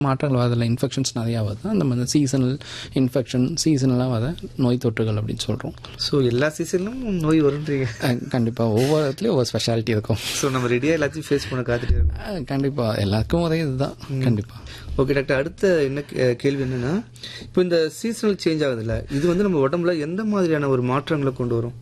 மாற்றங்கள் வரதில்ல இன்ஃபெக்ஷன்ஸ் நிறையா வருது அந்த மாதிரி சீசனல் இன்ஃபெக்ஷன் சீசனலாக வர நோய் தொற்றுகள் அப்படின்னு சொல்கிறோம் ஸோ எல்லா சீசன்லும் நோய் வருன்றீங்க கண்டிப்பாக ஒவ்வொரு இடத்துலையும் ஒவ்வொரு ஸ்பெஷாலிட்டி இருக்கும் ஸோ நம்ம ரெடியாக எல்லாத்தையும் ஃபேஸ் பண்ண காத்துட்டு இருக்கோம் கண்டிப்பாக எல்லாருக்கும் ஒரே இதுதான் கண்டிப்பாக ஓகே டாக்டர் அடுத்த என்ன கே- கேள்வி என்னன்னா இப்போ இந்த சீசனல் சேஞ்ச் ஆகுதுல்ல இது வந்து நம்ம உடம்புல எந்த மாதிரியான ஒரு மாற்றங்களை கொண்டு வரும்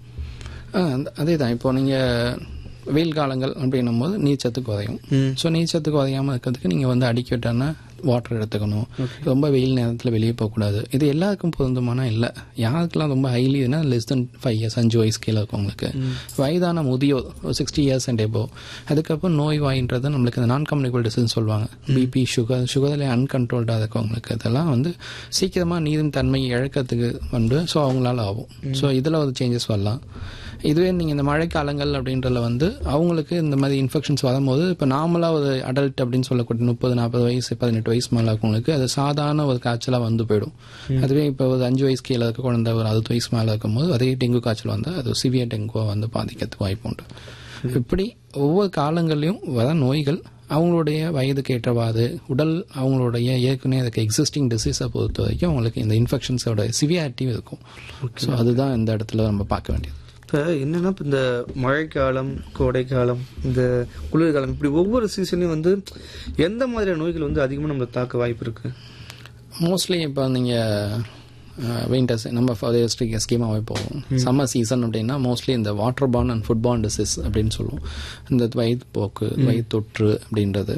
அதே தான் இப்போ நீங்கள் வெயில் காலங்கள் அப்படின்னும் போது நீர்ச்சத்து குறையும் ம். ஸோ நீர்ச்சத்து குறையாமல் இருக்கிறதுக்கு நீங்கள் வந்து அடிக்கட்டான வாட்டர் எடுத்துக்கணும் ரொம்ப வெயில் நேரத்தில் வெளியே போகக்கூடாது இது எல்லாருக்கும் பொருந்துமானா இல்லை யாருக்கெல்லாம் ரொம்ப highly less than five years அஞ்சு வயசு கீழே இருக்கவங்களுக்கு வயதான முதியோர் சிக்ஸ்டி இயர்ஸ் அண்ட் எபோ அதுக்கப்புறம் நோய் வாயின்றது நம்மளுக்கு இந்த நான் கம்யூனிகபிள் டிசீஸ் சொல்லுவாங்க பிபி சுகர் சுகரில் அன்கண்ட்ரோல்டாக இருக்கவங்களுக்கு இதெல்லாம் வந்து சீக்கிரமாக நீரின் தன்மை இழக்கிறதுக்கு வந்து ஸோ அவங்களால ஆகும் ஸோ இதில் ஒரு சேஞ்சஸ் வரலாம் இதுவே நீங்கள் இந்த மழைக்காலங்கள் அப்படின்றதுல வந்து அவங்களுக்கு இந்த மாதிரி இன்ஃபெக்ஷன்ஸ் வரும்போது இப்போ நார்மலாக ஒரு அடல்ட் அப்படின்னு சொல்லக்கூடிய முப்பது நாற்பது வயசு பதினெட்டு வயசு மேலே இருக்கவங்களுக்கு அது சாதாரண ஒரு காய்ச்சலாக வந்து போயிடும் அதுவே இப்போ ஒரு அஞ்சு வயசு கீழே இருக்க குழந்தை ஒரு அறுபது வயசு மேலே இருக்கும்போது அதே டெங்கு காய்ச்சல் வந்தால் அது சிவியர் டெங்குவை வந்து பாதிக்கிறதுக்கு வாய்ப்பு உண்டு இப்படி ஒவ்வொரு காலங்கள்லையும் வர நோய்கள் அவங்களுடைய வயதுக்கு ஏற்றவாறு உடல் அவங்களுடைய ஏற்கனவே அதுக்கு எக்ஸிஸ்டிங் டிசீஸை பொறுத்த வரைக்கும் அவங்களுக்கு இந்த இன்ஃபெக்ஷன்ஸோட சிவியாரிட்டியும் இருக்கும் ஸோ அதுதான் இந்த இடத்துல நம்ம பார்க்க வேண்டியது இப்போ என்னன்னா இப்போ இந்த மழைக்காலம் கோடைக்காலம் இந்த குளிர்காலம் இப்படி ஒவ்வொரு சீசன்லையும் வந்து எந்த மாதிரியான நோய்கள் வந்து அதிகமாக நம்மளை தாக்க வாய்ப்பு இருக்கு மோஸ்ட்லி இப்போ நீங்கள் விண்டர்ஸ் நம்ம ஸ்ட்ரிக் ஸ்கீமாகவே போவோம் சம்மர் சீசன் அப்படின்னா மோஸ்ட்லி இந்த water borne and food borne disease அப்படின்னு சொல்லுவோம் இந்த வயிற்றுப்போக்கு வயிற்றுத்தொற்று அப்படின்றது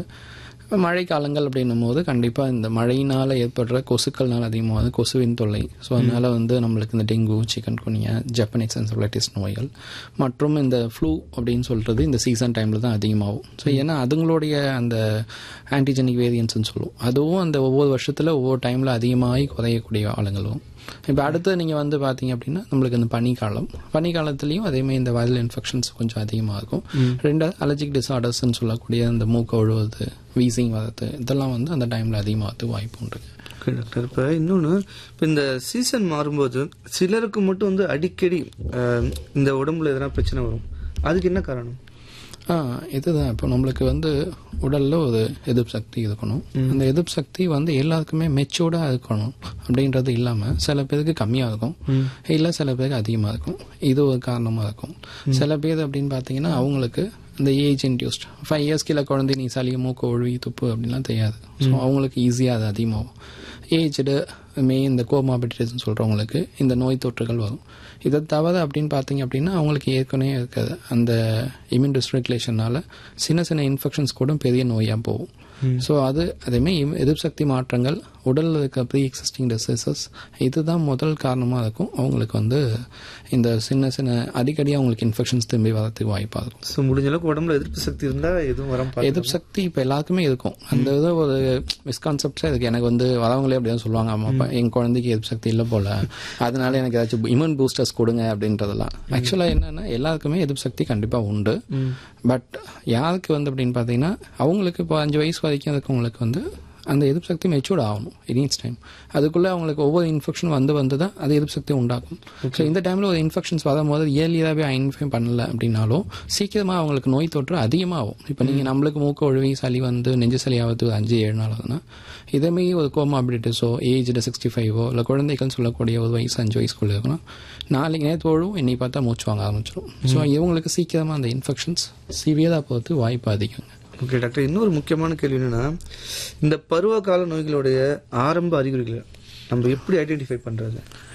மழை காலங்கள் அப்படின்னும் போது கண்டிப்பாக இந்த மழையினால் ஏற்படுற கொசுக்கள்னால அதிகமாகுது கொசுவின் தொல்லை ஸோ அதனால வந்து நம்மளுக்கு இந்த dengue chikungunya Japanese encephalitis நோய்கள் மற்றும் இந்த ஃப்ளூ அப்படின்னு சொல்கிறது இந்த சீசன் டைமில் தான் அதிகமாகும் ஸோ ஏன்னா அதுங்களுடைய அந்த ஆன்டிஜெனிக் வேரியன்ஸ்னு சொல்லுவோம் அதுவும் அந்த ஒவ்வொரு வருஷத்தில் ஒவ்வொரு டைமில் அதிகமாகி குறையக்கூடிய ஆளுங்களும் இப்போ அடுத்து நீங்கள் வந்து பார்த்தீங்க அப்படின்னா நம்மளுக்கு இந்த பனிக்காலம் பனிக்காலத்துலேயும் அதேமாதிரி இந்த வைரல் இன்ஃபெக்ஷன்ஸ் கொஞ்சம் அதிகமாக இருக்கும் ரெண்டாவது அலர்ஜிக் டிசார்டர்ஸ்னு சொல்லக்கூடிய இந்த மூக்கு ஒழுவது வீசிங் வரது இதெல்லாம் வந்து அந்த டைமில் அதிகமாகிறது வாய்ப்பு உண்டு ஓகே டாக்டர் இப்போ இன்னொன்று இப்போ இந்த சீசன் மாறும்போது சிலருக்கு மட்டும் வந்து அடிக்கடி அஹ், இந்த உடம்புல எதனா பிரச்சனை வரும் அதுக்கு என்ன காரணம் ஆ இதுதான் இப்போ நம்மளுக்கு வந்து உடல்ல ஒரு எதிர்ப்பு சக்தி இருக்கணும் அந்த எதிர்ப்பு சக்தி வந்து எல்லாருக்குமே மெச்சூர்டாக இருக்கணும் அப்படின்றது இல்லாமல் சில பேருக்கு கம்மியாக இருக்கும் இல்லை சில பேருக்கு அதிகமாக இருக்கும் இது ஒரு காரணமாக இருக்கும் சில பேர் அப்படின்னு பார்த்தீங்கன்னா அவங்களுக்கு இந்த ஏஜ் இன்டியூஸ்ட் ஃபைவ் இயர்ஸ் கீழே குழந்தை நீ சளி மூக்கு ஒழுவி துப்பு அப்படின்லாம் தெரியாது ஸோ அவங்களுக்கு ஈஸியாக அது அதிகமாகும் ஏஜ்டு மே இந்த கோமாபிலிட்டிஸ்னு சொல்கிறவங்களுக்கு இந்த நோய் தொற்றுகள் வரும் இதை தவிர அப்படின்னு பார்த்தீங்க அப்படின்னா அவங்களுக்கு ஏற்கனவே இருக்காது அந்த இம்யூன் டிஸ்ரெகுலேஷனால சின்ன சின்ன இன்ஃபெக்ஷன்ஸ் கூட பெரிய நோயாக போகும் ஸோ அது அதேமாதிரி இம்- எதிர்ப்பு சக்தி மாற்றங்கள் உடலில் இருக்க ப்ரீ எக்ஸிஸ்டிங் டிசீசஸ் இதுதான் முதல் காரணமாக இருக்கும் அவங்களுக்கு வந்து இந்த சின்ன சின்ன அடிக்கடி அவங்களுக்கு இன்ஃபெக்ஷன்ஸ் திரும்பி வரதுக்கு வாய்ப்பாக இருக்கும் ஸோ முடிஞ்ச அளவுக்கு உடம்புல எதிர்ப்பு சக்தி இருந்தால் எதுவும் வரம் பார்த்து எதிர்ப்பு சக்தி இப்போ எல்லாருக்குமே இருக்கும் அந்த இது ஒரு மிஸ்கான்செப்ட்ஸாக இருக்கு எனக்கு வந்து வரவங்களே அப்படி தான் சொல்லுவாங்க அம்மா அப்பா என் குழந்தைக்கு எதிர்ப்பு சக்தி இல்லை போல அதனால எனக்கு ஏதாச்சும் இம்யூன் பூஸ்டர்ஸ் கொடுங்க அப்படின்றதெல்லாம் ஆக்சுவலாக என்னன்னா எல்லாருக்குமே எதிர்ப்பு சக்தி கண்டிப்பாக உண்டு பட் யாருக்கு வந்து அப்படின்னு பார்த்தீங்கன்னா அவங்களுக்கு இப்போ அஞ்சு வயசு வரைக்கும் இருக்கவங்களுக்கு வந்து அந்த எதிர்ப்பு சக்தி மெச்சூர்ட் ஆகணும் எனீச் டைம் அதுக்குள்ளே அவங்களுக்கு ஒவ்வொரு இன்ஃபெக்ஷன் வந்து வந்து தான் அது எதிர்ப்பு சக்தி உண்டாக்கும் ஸோ இந்த டைமில் ஒரு இன்ஃபெக்ஷன்ஸ் வரும்போது இயர்லியராகவே ஐடென்டிஃபை பண்ணல அப்படின்னாலும் சீக்கிரமாக அவங்களுக்கு நோய் தொற்று அதிகமாகும் இப்போ நீங்கள் நம்மளுக்கு மூக்கு ஒழுவி சளி வந்து நெஞ்சு சளி ஆகுது ஒரு அஞ்சு ஏழு நாள் ஆகுதுன்னா இதேமாரி ஒரு கோமாபிலிட்டிஸோ ஏஜ்டு சிக்ஸ்டி ஃபைவோ இல்லை குழந்தைகள் சொல்லக்கூடிய ஒரு வயசு அஞ்சு வயசுக்குள்ள இருக்குன்னா நாளைக்கு நேற்று ஒழுவும் இன்னைக்கு பார்த்தா மூச்சு வாங்க ஆரம்பிச்சிடும் ஸோ இவங்களுக்கு சீக்கிரமாக அந்த இன்ஃபெக்ஷன்ஸ் சிவியராக போகிறது வாய்ப்பு அதிகங்க ஓகே டாக்டர் இன்னொரு முக்கியமான கேள்வி என்னன்னா இந்த பருவ கால நோய்களுடைய ஆரம்ப அறிகுறிகளை நம்ம எப்படி ஐடென்டிஃபை பண்றது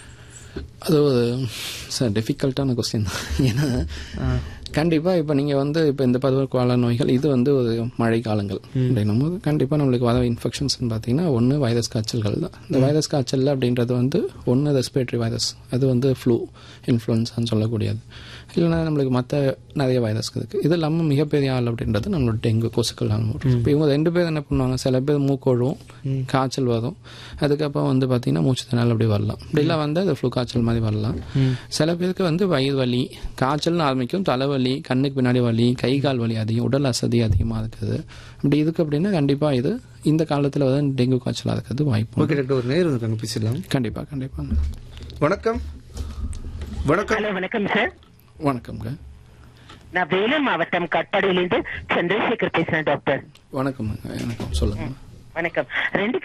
அது ஒரு சார் டிஃபிகல்ட்டான கொஸ்டின் தான் ஏன்னா கண்டிப்பாக இப்போ நீங்கள் வந்து இப்போ இந்த பருவகால நோய்கள் இது வந்து ஒரு மழை காலங்கள் அப்படின்னும் போது கண்டிப்பாக நம்மளுக்கு வர இன்ஃபெக்ஷன்ஸ்னு பார்த்தீங்கன்னா ஒன்று வைரஸ் காய்ச்சல்கள் தான் இந்த வைரஸ் காய்ச்சல் அப்படின்றது வந்து ஒன்று ரெஸ்பிரேட்டரி வைரஸ் அது வந்து ஃப்ளூ இன்ஃப்ளூன்ஸான்னு சொல்லக்கூடியது இல்லைன்னா நம்மளுக்கு மற்ற நிறைய வைரஸ் இருக்குது இது இல்லாமல் மிகப்பெரிய ஆள் அப்படின்றது நம்மளோட டெங்கு கொசுக்கள் இப்போ இவங்க ரெண்டு பேர் என்ன பண்ணுவாங்க சில பேர் மூக்கொழுவும் காய்ச்சல் வரும் அதுக்கப்புறம் வந்து பார்த்தீங்கன்னா மூச்சு திணறல் அப்படி வரலாம் இப்படிலாம் வந்து அது ஃப்ளூ காய்ச்சல் மாதிரி வரலாம் சில பேருக்கு வந்து வயிறு வலி காய்ச்சல்னு ஆரம்பிக்கும் தலைவலி கண்ணுக்கு பின்னாடி வலி கை கால் வலி அதிகம் உடல் அசதி அதிகமாக இருக்குது அப்படி இருக்கு அப்படின்னா கண்டிப்பாக இது இந்த காலத்தில் வந்து டெங்கு காய்ச்சலாக இருக்கிறது வாய்ப்பு ஓகே டாக்டர் ஒரு நேரம் இருக்காங்க பேசிடலாம் கண்டிப்பாக கண்டிப்பாங்க வணக்கம் வணக்கம் ஹலோ வணக்கம் சார் வணக்கம்ங்க நான் வேலூர் மாவட்டம் கட்பாடியிலிருந்து சந்திரசேகர் பேசுறேன் டாக்டர் வணக்கம்ங்க வணக்கம் சொல்லுங்க வணக்கம் ரெண்டு